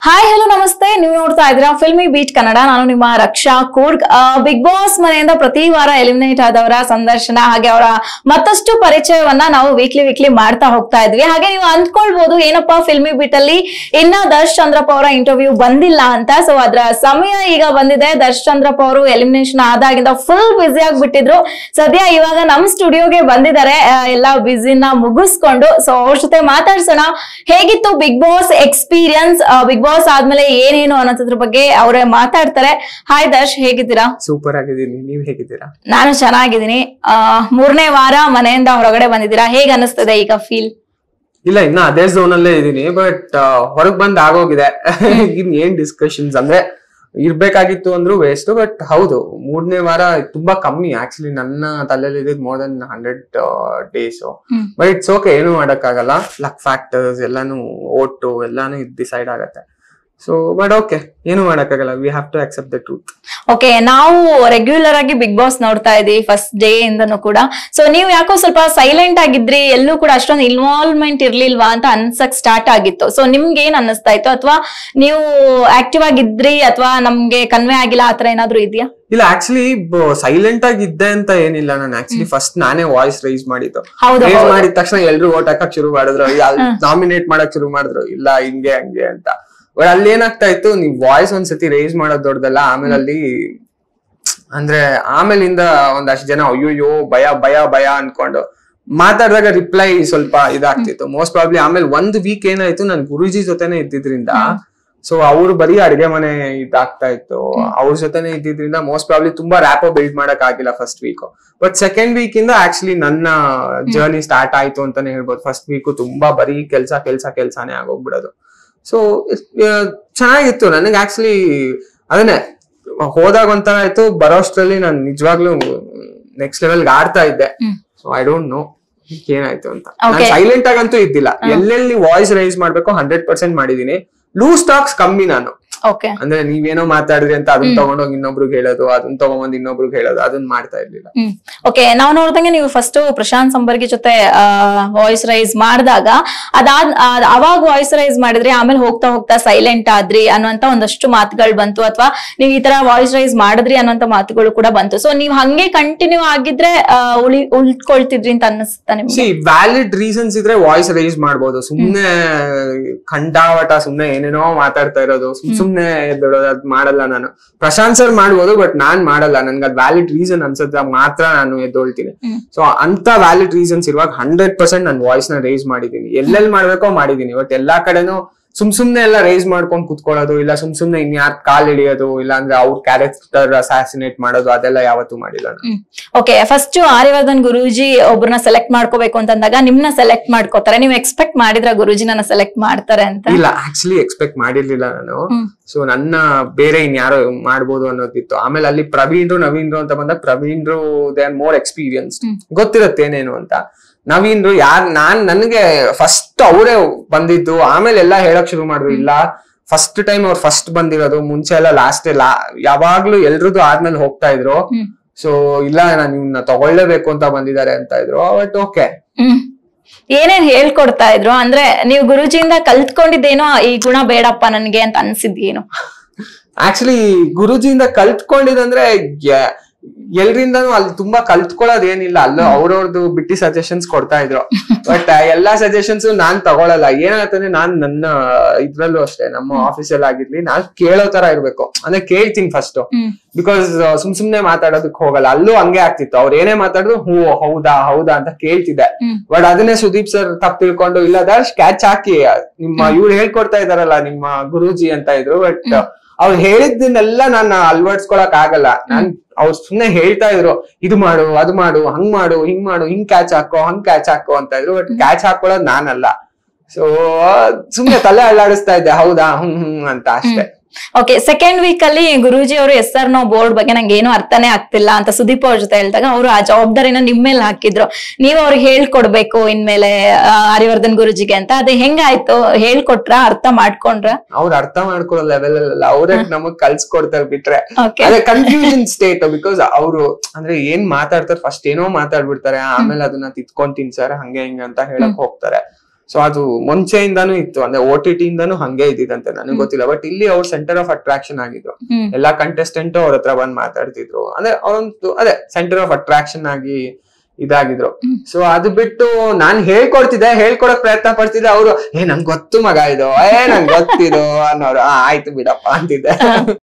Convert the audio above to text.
Hi hello ನಮಸ್ತೆ ನೀವು ನೋಡ್ತಾ ಇದ್ದೀರಾ ಫಿಲ್ಮಿ ಬೀಟ್ ಕನ್ನಡ ನಾನು ನಿಮ್ಮ ರಕ್ಷಾ ಕೂರ್ಗ್ ಬಿಗ್ ಬಾಸ್ ಮನೆಯಿಂದ ಪ್ರತಿ ವಾರ ಎಲಿಮಿನೇಟ್ ಆದವರ ಸಂದರ್ಶನ ಹಾಗೆ ಅವರ ಮತ್ತಷ್ಟು ಪರಿಚಯವನ್ನ ನಾವು ವೀಕ್ಲಿ ವೀಕ್ಲಿ ಮಾಡ್ತಾ ಹೋಗ್ತಾ ಇದ್ವಿ ಹಾಗೆ ನೀವು ಅಂದ್ಕೊಳ್ಬಹುದು ಏನಪ್ಪಾ ಫಿಲ್ಮಿ ಬೀಟ್ ಅಲ್ಲಿ ಇನ್ನ ದರ್ಶ್ ಚಂದ್ರಪ್ಪ ಅವರ ಇಂಟರ್ವ್ಯೂ ಬಂದಿಲ್ಲ ಅಂತ ಸೊ ಅದ್ರ ಸಮಯ ಈಗ ಬಂದಿದೆ ದರ್ಶ್ ಚಂದ್ರಪ್ಪ ಅವರು ಎಲಿಮಿನೇಷನ್ ಆದಾಗಿಂದ ಫುಲ್ ಬ್ಯುಸಿ ಆಗ್ಬಿಟ್ಟಿದ್ರು ಸದ್ಯ ಇವಾಗ ನಮ್ ಸ್ಟುಡಿಯೋಗೆ ಬಂದಿದ್ದಾರೆ ಆ, ಎಲ್ಲ ಬ್ಯುಸಿನ ಮುಗಿಸ್ಕೊಂಡು ಸೊ ಅವ್ರ ಜೊತೆ ಮಾತಾಡ್ಸೋಣ ಹೇಗಿತ್ತು Bigg Boss experience Bigg Boss ಆದ್ಮೇಲೆ ಏನೇನು ಅನ್ನೋದ್ರ ಬಗ್ಗೆ ಅವರೇ ಮಾತಾಡ್ತಾರೆ ಹಾಯ್ ದರ್ಶ್ ಹೇಗಿದ್ದೀರಾ ಸೂಪರ್ ಆಗಿದ್ದೀನಿ ನೀವ್ ಹೇಗಿದ್ದೀರಾ ನಾನು ಚೆನ್ನಾಗಿದ್ದೀನಿ ಆ ಮೂರನೇ ವಾರ ಮನೆಯಿಂದ ಹೊರಗಡೆ ಬಂದಿದ್ದೀರಾ ಹೇಗ್ ಅನಿಸ್ತದೆ ಈಗ ಫೀಲ್ ಇಲ್ಲ ಇನ್ನ ಅದೇ ಝೋನ್ ಅಲ್ಲೇ ಇದೀನಿ ಬಟ್ ಹೊರಗ್ ಬಂದ್ ಆಗೋಗಿದೆ ಇನ್ ಏನ್ ಡಿಸ್ಕಷನ್ಸ್ ಅಂದ್ರೆ ಇರ್ಬೇಕಾಗಿತ್ತು ಅಂದ್ರೂ ವೇಸ್ಟ್ ಬಟ್ ಹೌದು ಮೂರನೇ ವಾರ ತುಂಬಾ ಕಮ್ಮಿ ಆಕ್ಚುಲಿ ನನ್ನ ತಲೆಯಲ್ಲಿ ಇದ್ದಿದ್ more than hundred days hmm. But it's okay ಏನು ಮಾಡಕ್ಕಾಗಲ್ಲ ಲಕ್ ಫ್ಯಾಕ್ಟರ್ಸ್ ಎಲ್ಲಾನು ಓಟು ಎಲ್ಲಾನು ಡಿಸೈಡ್ ಆಗತ್ತೆ ಸೊ ಬಟ್ ಓಕೆ ಏನು ಮಾಡಕ್ಕಾಗಲ್ಲ we have to accept the truth okay ನಾವು ರೆಗ್ಯುಲರ್ ಆಗಿ ಬಿಗ್ ಬಾಸ್ ನೋಡ್ತಾ ಇದೀವಿ ಫಸ್ಟ್ ಡೇ ಇಂದನು ಕೂಡ ಸೊ ನೀವು ಯಾಕೋ ಸ್ವಲ್ಪ ಸೈಲೆಂಟ್ ಆಗಿದ್ರಿ ಎಲ್ಲೂ ಕೂಡ ಅಷ್ಟೊಂದು ಇನ್ವಾಲ್ವ್ಮೆಂಟ್ ಇರ್ಲಿಲ್ವಾ ಅಂತ ಅನ್ಸಕ್ ಸ್ಟಾರ್ಟ್ ಆಗಿತ್ತು ಸೊ ನಿಮ್ಗೆ ಏನ್ ಅನ್ನಿಸ್ತಾ ಇತ್ತು ಅಥವಾ ನೀವು ಆಕ್ಟಿವ್ ಆಗಿದ್ರಿ ಅಥವಾ ನಮ್ಗೆ ಕನ್ವೆ ಆಗಿಲ್ಲ ಆತರ ಏನಾದ್ರು ಇದೆಯಾ ಇಲ್ಲ ಆಕ್ಚುಲಿ ಸೈಲೆಂಟ್ ಆಗಿ ಇದ್ದೆ ಅಂತ ಏನಿಲ್ಲ ನಾನು ಆಕ್ಚುಲಿ ಫಸ್ಟ್ ನಾನೇ ವಾಯ್ಸ್ ರೈಸ್ ಮಾಡಿದ್ದು ಹೌದು ರೈಸ್ ಹೌದು. ಮಾಡಿದ ತಕ್ಷಣ ಎಲ್ರು ಓಟ್ ಹಾಕಕ್ ಶುರು ಮಾಡಿದ್ರು ನಾಮಿನೇಟ್ ಮಾಡಕ್ ಶುರು ಮಾಡಿದ್ರು ಇಲ್ಲ ಹಿಂಗೆ ಹಂಗೆ ಅಂತ ಬಟ್ ಅಲ್ಲಿ ಏನಾಗ್ತಾ ಇತ್ತು ನೀವ್ ವಾಯ್ಸ್ ಒಂದ್ಸತಿ ರೈಸ್ ಮಾಡೋದ್ ದೊಡ್ಡದಲ್ಲ ಆಮೇಲೆ ಅಲ್ಲಿ ಅಂದ್ರೆ ಆಮೇಲಿಂದ ಒಂದಷ್ಟು ಜನ ಅಯ್ಯೋಯ್ಯೋ ಭಯ ಭಯ ಭಯ ಅನ್ಕೊಂಡು ಮಾತಾಡಿದಾಗ ರಿಪ್ಲೈ ಸ್ವಲ್ಪ ಇದಾಗ್ತಿತ್ತು ಮೋಸ್ಟ್ ಪ್ರಾಬ್ಲಿ ಆಮೇಲೆ ಒಂದ್ ವೀಕ್ ಏನಾಯ್ತು ನನ್ ಗುರುಜಿ ಜೊತೆನೆ ಇದ್ದಿದ್ರಿಂದ ಸೊ ಅವ್ರು ಬರೀ ಅಡಿಗೆ ಮನೆ ಇದಾಗ್ತಾ ಇತ್ತು ಅವ್ರ ಜೊತೆನೆ ಇದ್ದಿದ್ರಿಂದ ಮೋಸ್ಟ್ ಪ್ರಾಬ್ಲಿ ತುಂಬಾ ರ್ಯಾಪೋ ಬಿಲ್ಡ್ ಮಾಡಕ್ ಆಗಿಲ್ಲ first week but second week ಇಂದ ಆಕ್ಚುಲಿ ನನ್ನ ಜರ್ನಿ ಸ್ಟಾರ್ಟ್ ಆಯ್ತು ಅಂತಾನೆ ಹೇಳ್ಬೋದು ಫಸ್ಟ್ ವೀಕ್ ತುಂಬಾ ಬರೀ ಕೆಲ್ಸ ಕೆಲ್ಸ ಕೆಲ್ಸಾನೇ ಆಗೋಗ್ಬಿಡೋದು ಸೊ ಚೆನ್ನಾಗಿತ್ತು ನನಗೆ ಆಕ್ಚುಲಿ ಅದನ್ನೇ ಹೋದಾಗ ಒಂಥರ ಆಯ್ತು ಬರೋಷ್ಟ್ರಲ್ಲಿ ನಾನು ನಿಜವಾಗ್ಲೂ ನೆಕ್ಸ್ಟ್ ಲೆವೆಲ್ ಆಡ್ತಾ ಇದ್ದೆ hmm. So I don't know ಏನಾಯ್ತು ಅಂತ Okay. ಸೈಲೆಂಟ್ ಆಗಂತೂ ಇದ್ದಿಲ್ಲ ಎಲ್ಲೆಲ್ಲಿ ವಾಯ್ಸ್ ರೈಸ್ ಮಾಡ್ಬೇಕು ಹಂಡ್ರೆಡ್ ಪರ್ಸೆಂಟ್ ಮಾಡಿದೀನಿ ಲೂಸ್ ಟಾಕ್ಸ್ ಕಮ್ಮಿ ನಾನು ಓಕೆ ಅಂದ್ರೆ ನೀವೇನೋ ಮಾತಾಡಿದ್ರಿ ಅಂತ ಅದನ್ನ ತಗೊಂಡೋಗಿ ಇನ್ನೊಬ್ರಿಗೆ ಹೇಳೋದು ಅದನ್ನ ತಗೊಂಬಂದ್ ಇನ್ನೊಬ್ರಿಗೆ ಹೇಳೋದು ಅದನ್ನ ಮಾಡ್ತಾ ಇರ್ಲಿಲ್ಲ ಹ್ಮ್ ಓಕೆ ನಾವು ನೋಡ್ದಂಗೆ ನೀವು ಫಸ್ಟ್ ಪ್ರಶಾಂತ್ ಸಂಬರ್ಗಿ ಜೊತೆ ವಾಯ್ಸ್ ರೈಸ್ ಮಾಡಿದಾಗ ಅದಾದ್ ಅದ್- ಅವಾಗ ವಾಯ್ಸ್ ರೈಸ್ ಮಾಡಿದ್ರಿ ಆಮೇಲೆ ಹೋಗ್ತಾ ಹೋಗ್ತಾ ಸೈಲೆಂಟ್ ಆದ್ರಿ ಅನ್ನುವಂತ ಒಂದಷ್ಟು ಮಾತುಗಳು ಬಂತು ಅಥವಾ ನೀವು ಈ ತರ ವಾಯ್ಸ್ ರೈಸ್ ಮಾಡಿದ್ರಿ ಅನ್ನುವಂತ ಮಾತುಗಳು ಕೂಡ ಬಂತು ಸೊ ನೀವು ಹಂಗೆ ಕಂಟಿನ್ಯೂ ಆಗಿದ್ರೆ ಆ, ಉಳಿ ಉಳ್ಕೊಳ್ತಿದ್ರಿ ಅಂತ ಅನ್ನಿಸ್ತಾ ನಿಮ್ಗೆ ಸಿ ವ್ಯಾಲಿಡ್ ರೀಸನ್ಸ್ ಇದ್ರೆ ವಾಯ್ಸ್ ರೈಸ್ ಮಾಡ್ಬೋದು ಸುಮ್ನೆ ಖಂಡಾವಟ ಸುಮ್ನೆ ಏನೇನೋ ಮಾತಾಡ್ತಾ ಇರೋದು ಸುಮ್ ಸುಮ್ನೆ ಎದ್ದೇಳೋದು ಅದ್ ಮಾಡಲ್ಲ ನಾನು ಪ್ರಶಾಂತ್ ಸರ್ ಮಾಡ್ಬೋದು ಬಟ್ ನಾನ್ ಮಾಡಲ್ಲ ನನ್ಗೆ ಅದ್ ವ್ಯಾಲಿಡ್ ರೀಸನ್ ಅನ್ಸುತ್ತೆ ಮಾತ್ರ ನಾನು ಎದ್ದೊಳ್ತೀನಿ ಹ್ಮ್. ಸೊ ಅಂತ ವ್ಯಾಲಿಡ್ ರೀಸನ್ಸ್ ಇರುವಾಗ ಹಂಡ್ರೆಡ್ ಪರ್ಸೆಂಟ್ ನಾನು ವಾಯ್ಸ್ ನ ರೈಸ್ ಮಾಡಿದೀನಿ ಎಲ್ಲೆಲ್ಲಿ ಮಾಡ್ಬೇಕೋ ಮಾಡಿದೀನಿ ಬಟ್ ಎಲ್ಲಾ ಕಡೆನೂ ಸುಮ್ ಸುಮ್ನೆ ಎಲ್ಲ ರೈಸ್ ಮಾಡ್ಕೊಂಡ್ ಕುತ್ಕೊಳ್ಳೋದು ಇಲ್ಲ ಸುಮ್ ಸುಮ್ನೆ ಇನ್ಯಾರ್ ಕಾಲ್ ಹಿಡಿಯೋದು ಇಲ್ಲ ಅಂದ್ರೆ ಅವ್ರ ಕ್ಯಾರೆಕ್ಟರ್ ಅಸಾಸಿನೇಟ್ ಮಾಡೋದು ಅದೆಲ್ಲ ಯಾವತ್ತೂ ಮಾಡಿಲ್ಲ ನಾನು ಓಕೆ ಫಸ್ಟ್ ಆರ್ಯವರ್ಧನ್ ಗುರೂಜಿ ಒಬ್ರನ್ನ ಸೆಲೆಕ್ಟ್ ಮಾಡ್ಕೋಬೇಕು ಅಂತಂದಾಗ ನಿಮ್ನ ಸೆಲೆಕ್ಟ್ ಮಾಡ್ಕೋತಾರೆ ನೀವು ಎಕ್ಸ್ಪೆಕ್ಟ್ ಮಾಡಿದ್ರ ಗುರೂಜಿ ನನ್ನ ಸೆಲೆಕ್ಟ್ ಮಾಡ್ತಾರೆ ಅಂತ ಇಲ್ಲ ಆಕ್ಚುಲಿ ಎಕ್ಸ್ಪೆಕ್ಟ್ ಮಾಡಿರ್ಲಿಲ್ಲ ನಾನು ಹ್ಮ್. ಸೊ ನನ್ನ ಬೇರೆ ಇನ್ಯಾರೋ ಮಾಡ್ಬೋದು ಅನ್ನೋದಿತ್ತು ಆಮೇಲೆ ಅಲ್ಲಿ ಪ್ರವೀಣ್ರು ನವೀನ್ರು ಅಂತ ಬಂದಾಗ ಪ್ರವೀಣ್ರು they are more experience hmm. ಗೊತ್ತಿರುತ್ತೆ ಏನೇನು ಅಂತ ನವೀನ್ರು ಯಾರ್ ನಾನ್ ನನಗೆ ಫಸ್ಟ್ ಅವರೇ ಬಂದಿದ್ದು ಆಮೇಲೆ ಎಲ್ಲ ಹೇಳಕ್ ಶುರು ಮಾಡಿದ್ರು ಇಲ್ಲ ಫಸ್ಟ್ ಟೈಮ್ ಅವ್ರು ಫಸ್ಟ್ ಬಂದಿರೋದು ಮುಂಚೆ ಎಲ್ಲ ಲಾಸ್ಟ್ ಲಾ ಯಾವಾಗ್ಲೂ ಎಲ್ರದ್ದು ಆದ್ಮೇಲೆ ಹೋಗ್ತಾ ಇದ್ರು ಹ್ಮ್. ಸೊ ಇಲ್ಲ ನಾನು ಇವ್ನ ತಗೊಳ್ಳೇಬೇಕು ಅಂತ ಬಂದಿದ್ದಾರೆ ಅಂತ ಇದ್ರು ಬಟ್ ಓಕೆ ಹ್ಮ್ ಏನೇನ್ ಹೇಳ್ಕೊಡ್ತಾ ಇದ್ರು ಅಂದ್ರೆ ನೀವು ಗುರುಜಿಯಿಂದ ಕಲ್ತ್ಕೊಂಡಿದ್ದೇನೋ ಈ ಗುಣ ಬೇಡಪ್ಪ ನನ್ಗೆ ಅಂತ ಅನ್ಸಿದ್ದೇನು ಆಕ್ಚುಲಿ ಗುರುಜಿಯಿಂದ ಕಲ್ತ್ಕೊಂಡಿದಂದ್ರೆ ಯ- ಎಲ್ರಿಂದನೂ ಅಲ್ಲಿ ತುಂಬಾ ಕಲ್ತ್ಕೊಳ್ಳೋದ್ ಏನಿಲ್ಲ ಅಲ್ಲೂ ಅವ್ರವ್ರದ್ದು ಬಿಟ್ಟಿ ಸಜೆಷನ್ಸ್ ಕೊಡ್ತಾ ಇದ್ರು ಬಟ್ ಎಲ್ಲಾ ಸಜೆಷನ್ಸ್ ನಾನ್ ತಗೊಳಲ್ಲ ಏನಾಗ್ತದೆ ನಾನ್ ನನ್ನ ಇದ್ರಲ್ಲೂ ಅಷ್ಟೇ ನಮ್ಮ ಆಫೀಸಲ್ಲಿ ಆಗಿರ್ಲಿ ನಾನ್ ಕೇಳೋ ತರ ಇರ್ಬೇಕು ಅಂದ್ರೆ ಕೇಳ್ತೀನಿ ಫಸ್ಟ್ ಹ್ಮ್ ಬಿಕಾಸ್ ಸುಮ್ ಸುಮ್ನೆ ಮಾತಾಡೋದಕ್ ಹೋಗಲ್ಲ ಅಲ್ಲೂ ಹಂಗೆ ಆಗ್ತಿತ್ತು ಅವ್ರು ಏನೇ ಮಾತಾಡಿದ್ರು ಹ್ಞೂ ಹೌದಾ ಹೌದಾ ಅಂತ ಕೇಳ್ತಿದ್ದೆ ಹ್ಮ್. ಬಟ್ ಅದನ್ನೇ ಸುದೀಪ್ ಸರ್ ತಪ್ಪು ತಿಳ್ಕೊಂಡು ಇಲ್ಲ ದರ್ಶ್ ಕ್ಯಾಚ್ ಹಾಕಿ ನಿಮ್ಮ ಇವ್ರು ಹೇಳ್ಕೊಡ್ತಾ ಇದಾರಲ್ಲ ನಿಮ್ಮ ಗುರೂಜಿ ಅಂತ ಇದ್ರು ಬಟ್ ಅವ್ರು ಹೇಳಿದ್ದನ್ನೆಲ್ಲ ನಾನು ಅಳ್ವಡಿಸ್ಕೊಳಕ್ ಆಗಲ್ಲ ನಾನ್ ಅವ್ರು ಸುಮ್ನೆ ಹೇಳ್ತಾ ಇದ್ರು ಇದು ಮಾಡು ಅದು ಮಾಡು ಹಂಗ್ ಮಾಡು ಹಿಂಗ್ ಮಾಡು ಹಿಂಗ್ ಕ್ಯಾಚ್ ಹಾಕೋ ಹಂಗ್ ಕ್ಯಾಚ್ ಹಾಕೋ ಅಂತ ಇದ್ರು ಬಟ್ ಕ್ಯಾಚ್ ಹಾಕೊಳ್ಳೋದು ನಾನಲ್ಲ ಸೊ ಸುಮ್ನೆ ತಲೆ ಅಳ್ಳಾಡಿಸ್ತಾ ಇದ್ದೆ ಹೌದಾ ಹ್ಮ್ ಹ್ಮ್ ಅಂತ ಅಷ್ಟೇ ಓಕೆ ಸೆಕೆಂಡ್ ವೀಕ್ ಅಲ್ಲಿ ಗುರೂಜಿ ಅವರು ಎಸ್ ಆರ್ ನೋ ಬೋರ್ಡ್ ಬಗ್ಗೆ ನಂಗೆ ಏನು ಅರ್ಥನೇ ಆಗ್ತಿಲ್ಲ ಅಂತ ಸುದೀಪ್ ಅವ್ರ ಜೊತೆ ಹೇಳ್ದಾಗ ಅವರು ಆ ಜವಾಬ್ದಾರಿನ ನಿಮ್ ಮೇಲೆ ಹಾಕಿದ್ರು ನೀವು ಅವ್ರಿಗೆ ಹೇಳ್ಕೊಡ್ಬೇಕು ಇನ್ಮೇಲೆ ಆ, ಆರ್ಯವರ್ಧನ್ ಗುರುಜಿಗೆ ಅಂತ ಅದೇ ಹೆಂಗಾಯ್ತು ಹೇಳ್ಕೊಟ್ರ ಅರ್ಥ ಮಾಡ್ಕೊಂಡ್ರ ಅವ್ರು ಅರ್ಥ ಮಾಡ್ಕೊಳ್ಳೋ ಲೆವೆಲ್ ಅಲ್ಲ ಅವ್ರೇ ನಮಗ್ ಕಲ್ಸ್ಕೊಡ್ತಾರೆ ಬಿಟ್ರೆ ಓಕೆ ಅದೇ ಕನ್ಫ್ಯೂಷನ್ ಸ್ಟೇಟ್ ಬಿಕಾಸ್ ಅವರು ಅಂದ್ರೆ ಏನ್ ಮಾತಾಡ್ತಾರೆ ಫಸ್ಟ್ ಏನೋ ಮಾತಾಡ್ಬಿಡ್ತಾರೆ ಆಮೇಲೆ ಅದನ್ನ ತಿತ್ಕೊಂಡ್ ತಿನ್ಸಾರೆ ಹಂಗೆ ಹಿಂಗೆ ಅಂತ ಹೇಳಕ್ ಹೋಗ್ತಾರೆ ಸೊ ಅದು ಮುಂಚೆಯಿಂದಾನು ಇತ್ತು ಅಂದ್ರೆ ಓ ಟಿ ಟಿ ಇಂದಾನು ಹಂಗೆ ಇದ್ದಿದಂತೆ ನನಗೆ ಗೊತ್ತಿಲ್ಲ ಬಟ್ ಇಲ್ಲಿ ಅವ್ರು ಸೆಂಟರ್ ಆಫ್ ಅಟ್ರಾಕ್ಷನ್ ಆಗಿದ್ರು ಹ್ಮ್ ಎಲ್ಲಾ ಕಂಟೆಸ್ಟೆಂಟ್ ಅವ್ರ ಹತ್ರ ಬಂದ್ ಮಾತಾಡ್ತಿದ್ರು ಅಂದ್ರೆ ಅವರಂತೂ ಅದೇ ಸೆಂಟರ್ ಆಫ್ ಅಟ್ರಾಕ್ಷನ್ ಆಗಿ ಇದಾಗಿದ್ರು ಹ್ಮ್. ಸೊ ಅದು ಬಿಟ್ಟು ನಾನ್ ಹೇಳ್ಕೊಡ್ತಿದ್ದೆ ಹೇಳ್ಕೊಡಕ್ ಪ್ರಯತ್ನ ಪಡ್ತಿದ್ದೆ ಅವರು ಏ ನಂಗ್ ಗೊತ್ತು ಮಗ ಇದು ಏ ನಂಗ್ ಗೊತ್ತಿದು ಅನ್ನೋರು "ಆ, ಆಯ್ತು ಬಿಡಪ್ಪ ಅಂತಿದ್ದೆ